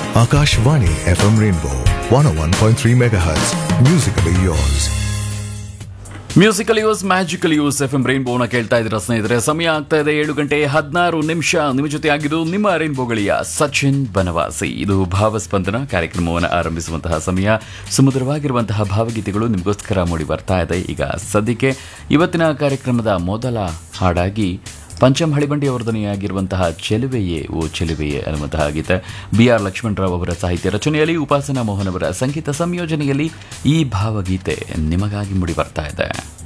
Akashvani FM Rainbow 101.3 MHz. Musically yours. Musical yours magical yours F M ರೈನ್ಬೋನ ಕೇಳ್ತಾ ಇದ್ದೀರಾ ಸ್ನೇಹಿತರೆ ಸಮಯ ಆಗ್ತಾ ಇದೆ ಏಳು ಗಂಟೆ ಹದಿನಾರು ನಿಮಿಷ ನಿಮ್ಮ ಜೊತೆ ಆಗಿದ್ದು ನಿಮ್ಮ ರೈನ್ಬೋಗಳಿಯ ಸಚಿನ್ ಬನವಾಸಿ ಇದು ಭಾವಸ್ಪಂದನ ಕಾರ್ಯಕ್ರಮವನ್ನು ಆರಂಭಿಸುವಂತಹ ಸಮಯ ಸುಮಧುರವಾಗಿರುವಂತಹ ಭಾವಗೀತೆಗಳು ನಿಮಗೋಸ್ಕರ ಮೂಡಿ ಬರ್ತಾ ಇದೆ ಈಗ ಸದ್ಯಕ್ಕೆ ಇವತ್ತಿನ ಕಾರ್ಯಕ್ರಮದ ಮೊದಲ ಹಾಡಾಗಿ ಪಂಚಮ್ ಹಳಿಬಂಡಿ ಅವರ ಧ್ವನಿಯಾಗಿರುವಂತಹ ಚೆಲುವೆಯೇ ಓ ಚೆಲುವೆಯೇ ಅನ್ನುವಂತಹ ಗೀತೆ ಬಿ ಆರ್ ಲಕ್ಷ್ಮಣರಾವ್ ಅವರ ಸಾಹಿತ್ಯ ರಚನೆಯಲ್ಲಿ ಉಪಾಸನಾ ಮೋಹನ್ ಅವರ ಸಂಗೀತ ಸಂಯೋಜನೆಯಲ್ಲಿ ಈ ಭಾವಗೀತೆ ನಿಮಗಾಗಿ ಮೂಡಿ ಬರ್ತಾ ಇದೆ